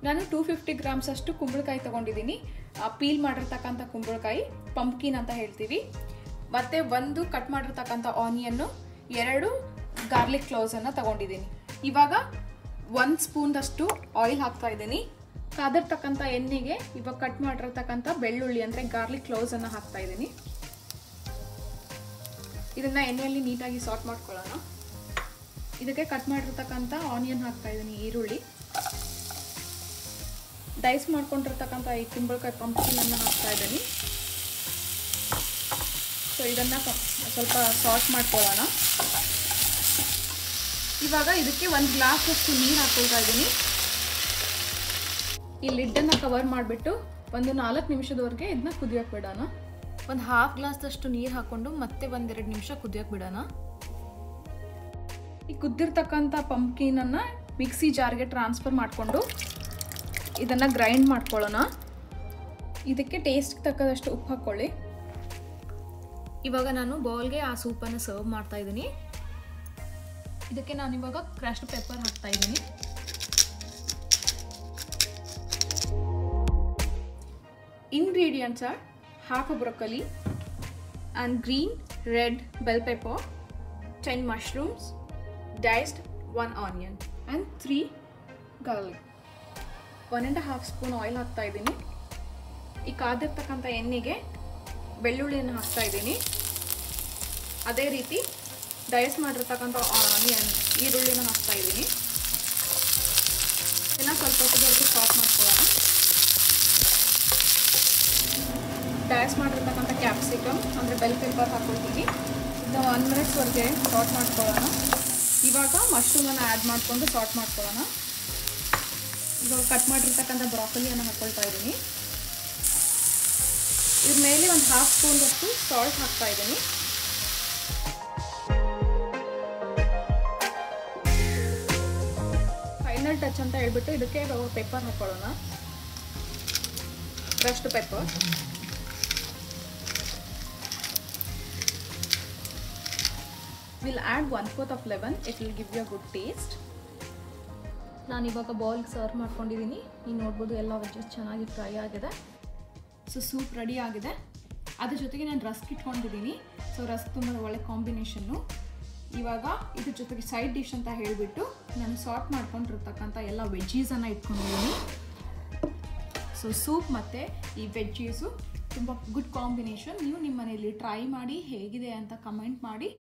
ನಾನು two fifty grams ಅಷ್ಟು ಕುಂಬಳಕಾಯಿ ತೊಗೊಂಡಿದ್ದೀನಿ ಪೀಲ್ ಮಾಡಿರ್ತಕ್ಕಂಥ ಕುಂಬಳಕಾಯಿ ಪಂಪ್ಕಿನ್ ಅಂತ ಹೇಳ್ತೀವಿ ಮತ್ತು ಒಂದು ಕಟ್ ಮಾಡಿರ್ತಕ್ಕಂಥ ಆನಿಯನ್ನು ಎರಡು ಗಾರ್ಲಿಕ್ ಕ್ಲೋಸನ್ನು ತಗೊಂಡಿದ್ದೀನಿ ಇವಾಗ ಒಂದು ಸ್ಪೂನ್ದಷ್ಟು ಆಯಿಲ್ ಹಾಕ್ತಾ ಇದ್ದೀನಿ ಕಾದಿರ್ತಕ್ಕಂಥ ಎಣ್ಣೆಗೆ ಇವಾಗ ಕಟ್ ಮಾಡಿರ್ತಕ್ಕಂಥ ಬೆಳ್ಳುಳ್ಳಿ ಅಂದರೆ ಗಾರ್ಲಿಕ್ ಕ್ಲೋಸನ್ನು ಹಾಕ್ತಾ ಇದ್ದೀನಿ ಇದನ್ನು ಎಣ್ಣೆಯಲ್ಲಿ ನೀಟಾಗಿ ಸಾಟ್ ಮಾಡ್ಕೊಳ್ಳೋಣ ಇದಕ್ಕೆ ಕಟ್ ಮಾಡಿರ್ತಕ್ಕಂಥ ಆನಿಯನ್ ಹಾಕ್ತಾ ಇದ್ದೀನಿ ಈರುಳ್ಳಿ ಡೈಸ್ ಮಾಡ್ಕೊಂಡಿರ್ತಕ್ಕಂಥ ಈ ಕುಂಬಳಕಾಯಿ ಪಂಪ್ಕಿನನ್ನು ಹಾಕ್ತಾ ಇದ್ದೀನಿ ಸೊ ಇದನ್ನು ಸ್ವಲ್ಪ ಸಾಟ್ ಮಾಡ್ಕೊಳ್ಳೋಣ ಇವಾಗ ಇದಕ್ಕೆ ಒಂದು ಗ್ಲಾಸ್ ಅಷ್ಟು ನೀರು ಹಾಕ್ಕೊಳ್ತಾ ಇದ್ದೀನಿ ಈ ಲಿಡ್ಡನ್ನು ಕವರ್ ಮಾಡಿಬಿಟ್ಟು ಒಂದು ನಾಲ್ಕು ನಿಮಿಷದವರೆಗೆ ಇದನ್ನ ಕುದಿಯೋಕೆ ಬಿಡೋಣ ಒಂದು ಹಾಫ್ ಗ್ಲಾಸ್ದಷ್ಟು ನೀರು ಹಾಕ್ಕೊಂಡು ಮತ್ತೆ ಒಂದೆರಡು ನಿಮಿಷ ಕುದಿಯೋಕೆ ಬಿಡೋಣ ಈ ಕುದ್ದಿರ್ತಕ್ಕಂಥ ಪಂಪ್ಕಿನನ್ನು ಮಿಕ್ಸಿ ಜಾರ್ಗೆ ಟ್ರಾನ್ಸ್ಫರ್ ಮಾಡಿಕೊಂಡು ಇದನ್ನು ಗ್ರೈಂಡ್ ಮಾಡ್ಕೊಳ್ಳೋಣ ಇದಕ್ಕೆ ಟೇಸ್ಟ್ ತಕ್ಕದಷ್ಟು ಉಪ್ಪು ಹಾಕ್ಕೊಳ್ಳಿ ಇವಾಗ ನಾನು ಬೌಲ್ಗೆ ಆ ಸೂಪನ್ನು ಸರ್ವ್ ಮಾಡ್ತಾ ಇದ್ದೀನಿ ಇದಕ್ಕೆ ನಾನು ಇವಾಗ ಕ್ರಶ್ಡ್ ಪೆಪ್ಪರ್ ಹಾಕ್ತಾ ಇದ್ದೀನಿ ingredients are half a broccoli and green red bell pepper 10 mushrooms diced 1 onion and 3 garlic one and half spoon oil ಹಾಕ್ತಾ ಇದ್ದೀನಿ ಈ ಕಾದಿರ್ತಕ್ಕಂಥ ಎಣ್ಣೆಗೆ ಬೆಳ್ಳುಳ್ಳಿಯನ್ನು ಹಾಕ್ತಾ ಇದ್ದೀನಿ ಅದೇ ರೀತಿ ಡೈಸ್ ಮಾಡಿರ್ತಕ್ಕಂಥ ಆನಿಯನ್ ಈರುಳ್ಳಿನ ಹಾಕ್ತಾ ಇದ್ದೀನಿ ಇದನ್ನು ಸ್ವಲ್ಪ ಹೊತ್ತಿಗೆ ಸಾಫ್ಟ್ ಮಾಡ್ಕೊಳ್ಳೋಣ ಡೈಸ್ ಮಾಡಿರ್ತಕ್ಕಂಥ ಕ್ಯಾಪ್ಸಿಕಮ್ ಅಂದರೆ ಬೆಲ್ ಪೇಪರ್ ಹಾಕ್ಕೊಳ್ತೀನಿ ಇದನ್ನ ಒನ್ ಮಿನಿಟ್ಸ್ವರೆಗೆ ಸಾಟ್ ಮಾಡ್ಕೊಳ್ಳೋಣ ಇವಾಗ ಮಶ್ರೂಮನ್ನು ಆ್ಯಡ್ ಮಾಡಿಕೊಂಡು ಸಾಟ್ ಮಾಡ್ಕೊಳ್ಳೋಣ ಇವಾಗ ಕಟ್ ಮಾಡಿರ್ತಕ್ಕಂಥ ಬ್ರಾಕೊಲಿಯನ್ನು ಹಾಕ್ಕೊಳ್ತಾ ಇದ್ದೀನಿ ಇದ್ರ ಮೇಲೆ ಒಂದು ಹಾಫ್ ಸ್ಪೂನ್ದಷ್ಟು ಸಾಲ್ಟ್ ಹಾಕ್ತಾ ಇದ್ದೀನಿ ಫೈನಲ್ ಟಚ್ ಅಂತ ಹೇಳ್ಬಿಟ್ಟು ಇದಕ್ಕೆ ಪೆಪ್ಪರ್ ಹಾಕ್ಕೊಳ್ಳೋಣ crushed pepper will add one fourth of lemon it will give you a good taste ನಾನು ಇವಾಗ ಬೌಲ್ಗೆ ಸರ್ವ್ ಮಾಡ್ಕೊಂಡಿದ್ದೀನಿ ನೀವು ನೋಡ್ಬೋದು ಎಲ್ಲ ವೆಜ್ಜಸ್ ಚೆನ್ನಾಗಿ ಫ್ರೈ ಆಗಿದೆ ಸೊ ಸೂಪ್ ರೆಡಿ ಆಗಿದೆ ಅದ್ರ ಜೊತೆಗೆ ನಾನು ರಸ್ಕ್ ಇಟ್ಕೊಂಡಿದ್ದೀನಿ ಸೊ ರಸ್ಕ್ ತುಂಬ ಒಳ್ಳೆ ಕಾಂಬಿನೇಷನ್ನು ಇವಾಗ ಇದ್ರ ಜೊತೆಗೆ ಸೈಡ್ ಡಿಶ್ ಅಂತ ಹೇಳಿಬಿಟ್ಟು ನಾನು ಸಾರ್ಟ್ ಮಾಡ್ಕೊಂಡಿರ್ತಕ್ಕಂಥ ಎಲ್ಲ ವೆಜ್ಜೀಸನ್ನು ಇಟ್ಕೊಂಡಿದ್ದೀನಿ ಸೊ ಸೂಪ್ ಮತ್ತು ಈ ವೆಜ್ಜೀಸು ತುಂಬ ಗುಡ್ ಕಾಂಬಿನೇಷನ್ ನೀವು ನಿಮ್ಮ ಮನೆಯಲ್ಲಿ ಟ್ರೈ ಮಾಡಿ ಹೇಗಿದೆ ಅಂತ ಕಮೆಂಟ್ ಮಾಡಿ